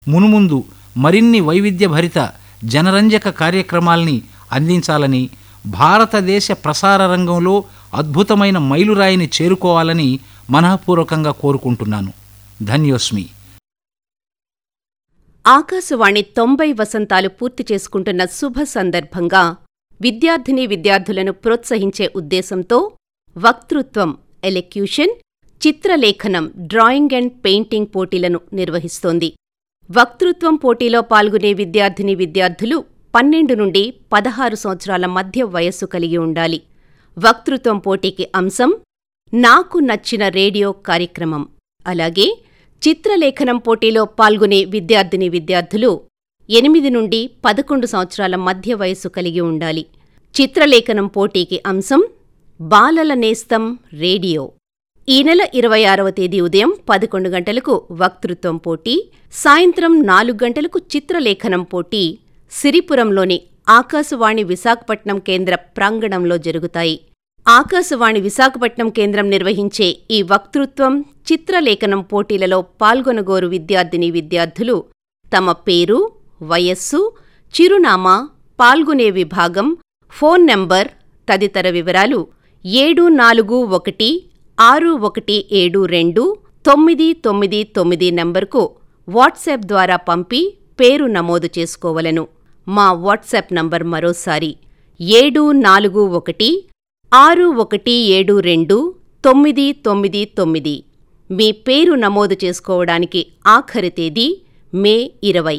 మునుముందు మరిన్ని వైవిధ్యభరిత జనరంజక కార్యక్రమాల్ని అందించాలని భారతదేశ ప్రసార రంగంలో అద్భుతమైన మైలురాయిని చేరుకోవాలని మనఃపూర్వకంగా కోరుకుంటున్నాను ధన్యోస్మి ఆకాశవాణి తొంభై వసంతాలు పూర్తి చేసుకుంటున్న శుభ సందర్భంగా విద్యార్థినీ విద్యార్థులను ప్రోత్సహించే ఉద్దేశంతో వక్తృత్వం ఎలెక్యూషన్ చిత్రలేఖనం డ్రాయింగ్ అండ్ పెయింటింగ్ పోటీలను నిర్వహిస్తోంది వక్తృత్వం పోటీలో పాల్గొనే విద్యార్థినీ విద్యార్థులు పన్నెండు నుండి పదహారు సంవత్సరాల మధ్య వయస్సు కలిగి ఉండాలి వక్తృత్వం పోటీకి అంశం నాకు నచ్చిన రేడియో కార్యక్రమం అలాగే చిత్రలేఖనం పోటీలో పాల్గొనే విద్యార్థిని విద్యార్థులు ఎనిమిది నుండి పదకొండు సంవత్సరాల మధ్య వయస్సు కలిగి ఉండాలి చిత్రలేఖనం పోటీకి అంశం బాలల నేస్తం రేడియో ఈ నెల ఇరవై ఆరవ తేదీ ఉదయం పదకొండు గంటలకు వక్తృత్వం పోటీ సాయంత్రం నాలుగు గంటలకు చిత్రలేఖనం పోటీ సిరిపురంలోని ఆకాశవాణి విశాఖపట్నం కేంద్ర ప్రాంగణంలో జరుగుతాయి ఆకాశవాణి విశాఖపట్నం కేంద్రం నిర్వహించే ఈ వక్తృత్వం చిత్రలేఖనం పోటీలలో పాల్గొనగోరు విద్యార్థిని విద్యార్థులు తమ పేరు వయస్సు చిరునామా పాల్గొనే విభాగం ఫోన్ నంబర్ తదితర వివరాలు ఏడు నాలుగు ఒకటి ఆరు ఒకటి ఏడు రెండు తొమ్మిది తొమ్మిది తొమ్మిది నంబర్కు వాట్సాప్ ద్వారా పంపి పేరు నమోదు చేసుకోవలను మా వాట్సాప్ నంబర్ మరోసారి ఏడు నాలుగు ఒకటి ఆరు ఒకటి ఏడు రెండు తొమ్మిది తొమ్మిది తొమ్మిది మీ పేరు నమోదు చేసుకోవడానికి ఆఖరి తేదీ మే ఇరవై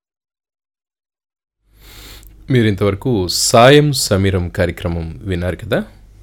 మీరు ఇంతవరకు సాయం సమీరం కార్యక్రమం విన్నారు కదా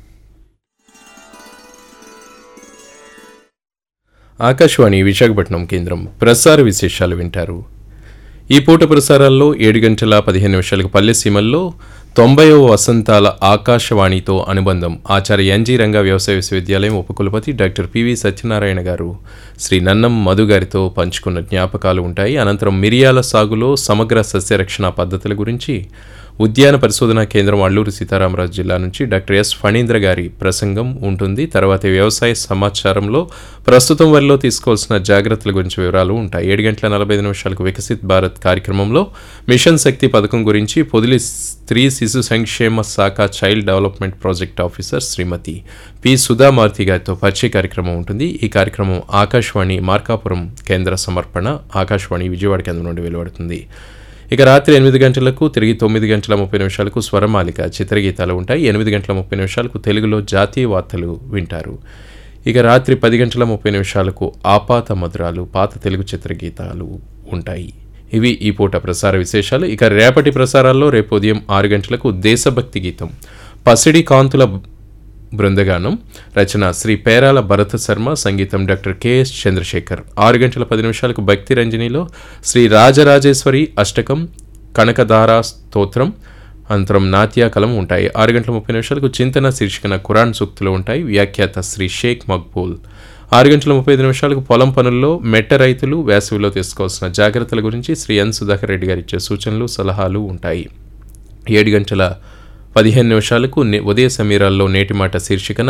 ఆకాశవాణి విశాఖపట్నం కేంద్రం ప్రసార విశేషాలు వింటారు ఈ పూట ప్రసారాల్లో ఏడు గంటల పదిహేను నిమిషాలకు పల్లె సీమల్లో తొంభైవ వసంతాల ఆకాశవాణితో అనుబంధం ఆచార్య ఎన్జీ రంగా వ్యవసాయ విశ్వవిద్యాలయం ఉపకులపతి డాక్టర్ పివి సత్యనారాయణ గారు శ్రీ నన్నం మధు గారితో పంచుకున్న జ్ఞాపకాలు ఉంటాయి అనంతరం మిరియాల సాగులో సమగ్ర సస్యరక్షణ పద్ధతుల గురించి ఉద్యాన పరిశోధనా కేంద్రం అల్లూరు సీతారామరాజు జిల్లా నుంచి డాక్టర్ ఎస్ ఫణీంద్ర గారి ప్రసంగం ఉంటుంది తర్వాత వ్యవసాయ సమాచారంలో ప్రస్తుతం వరిలో తీసుకోవాల్సిన జాగ్రత్తల గురించి వివరాలు ఉంటాయి ఏడు గంటల నలభై ఐదు నిమిషాలకు వికసిత్ భారత్ కార్యక్రమంలో మిషన్ శక్తి పథకం గురించి పొదిలి స్త్రీ శిశు సంక్షేమ శాఖ child development project officer Shrimati P Sudhamaruthi గారితో పరిచయ కార్యక్రమం ఉంటుంది ఈ కార్యక్రమం ఆకాశవాణి మార్కాపురం కేంద్ర సమర్పణ ఆకాశవాణి విజయవాడ కేంద్రం నుండి వెలువడుతుంది ఇక రాత్రి ఎనిమిది గంటలకు తిరిగి తొమ్మిది గంటల ముప్పై నిమిషాలకు స్వరమాలిక చిత్రగీతాలు ఉంటాయి ఎనిమిది గంటల ముప్పై నిమిషాలకు తెలుగులో జాతీయ వార్తలు వింటారు ఇక రాత్రి పది గంటల ముప్పై నిమిషాలకు ఆపాత మధురాలు పాత తెలుగు చిత్రగీతాలు ఉంటాయి ఇవి ఈ పూట ప్రసార విశేషాలు ఇక రేపటి ప్రసారాల్లో రేపు ఉదయం ఆరు గంటలకు దేశభక్తి గీతం పసిడి కాంతుల బృందగానం రచన శ్రీ పేరాల భరత శర్మ సంగీతం డాక్టర్ కెఎస్ చంద్రశేఖర్ ఆరు గంటల పది నిమిషాలకు భక్తి రంజనిలో శ్రీ రాజరాజేశ్వరి అష్టకం కనకధారా స్తోత్రం అనంతరం నాట్యాకలం ఉంటాయి ఆరు గంటల ముప్పై నిమిషాలకు చింతన శీర్షికన ఖురాన్ సూక్తులు ఉంటాయి వ్యాఖ్యాత శ్రీ షేక్ మక్బూల్ ఆరు గంటల ముప్పై ఐదు నిమిషాలకు పొలం పనుల్లో మెట్ట రైతులు వేసవిలో తీసుకోవాల్సిన జాగ్రత్తల గురించి శ్రీ ఎన్ సుధాకర్ రెడ్డి గారు ఇచ్చే సూచనలు సలహాలు ఉంటాయి ఏడు గంటల పదిహేను నిమిషాలకు నే- ఉదయ సమీరాల్లో నేటి మాట శీర్షికన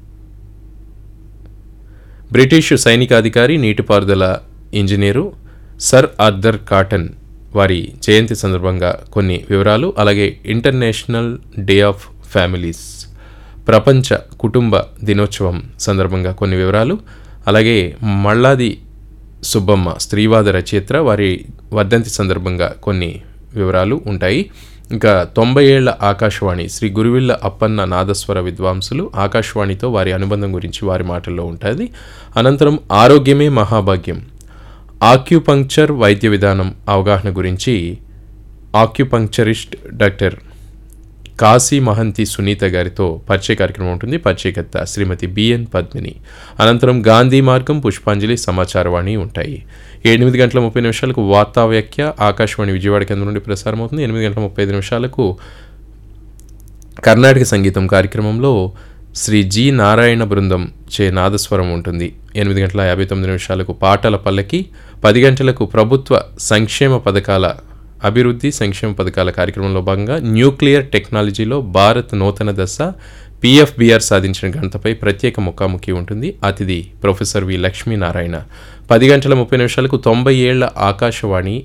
బ్రిటిష్ సైనికాధికారి నీటిపారుదల ఇంజనీరు సర్ ఆర్థర్ కాటన్ వారి జయంతి సందర్భంగా కొన్ని వివరాలు అలాగే ఇంటర్నేషనల్ డే ఆఫ్ ఫ్యామిలీస్ ప్రపంచ కుటుంబ దినోత్సవం సందర్భంగా కొన్ని వివరాలు అలాగే మల్లాది సుబ్బమ్మ స్త్రీవాద రచయిత్ర వారి వర్ధంతి సందర్భంగా కొన్ని వివరాలు ఉంటాయి ఇంకా తొంభై ఏళ్ల ఆకాశవాణి శ్రీ గురువిళ్ళ అప్పన్న నాదస్వర విద్వాంసులు ఆకాశవాణితో వారి అనుబంధం గురించి వారి మాటల్లో ఉంటుంది అనంతరం ఆరోగ్యమే మహాభాగ్యం ఆక్యుపంక్చర్ వైద్య విధానం అవగాహన గురించి ఆక్యుపంక్చరిస్ట్ డాక్టర్ కాశీ మహంతి సునీత గారితో పరిచయ కార్యక్రమం ఉంటుంది పరిచయకర్త శ్రీమతి బిఎన్ పద్మిని అనంతరం గాంధీ మార్గం పుష్పాంజలి సమాచారవాణి ఉంటాయి ఎనిమిది గంటల ముప్పై నిమిషాలకు వార్తావ్యాఖ్య ఆకాశవాణి విజయవాడ కేంద్రం నుండి ప్రసారం అవుతుంది ఎనిమిది గంటల ముప్పై ఐదు నిమిషాలకు కర్ణాటక సంగీతం కార్యక్రమంలో శ్రీ జి నారాయణ బృందం చే నాదస్వరం ఉంటుంది ఎనిమిది గంటల యాభై తొమ్మిది నిమిషాలకు పాటల పల్లకి పది గంటలకు ప్రభుత్వ సంక్షేమ పథకాల అభివృద్ధి సంక్షేమ పథకాల కార్యక్రమంలో భాగంగా న్యూక్లియర్ టెక్నాలజీలో భారత్ నూతన దశ పిఎఫ్బిఆర్ సాధించిన ఘనతపై ప్రత్యేక ముఖాముఖి ఉంటుంది అతిథి ప్రొఫెసర్ వి లక్ష్మీనారాయణ పది గంటల ముప్పై నిమిషాలకు తొంభై ఏళ్ల ఆకాశవాణి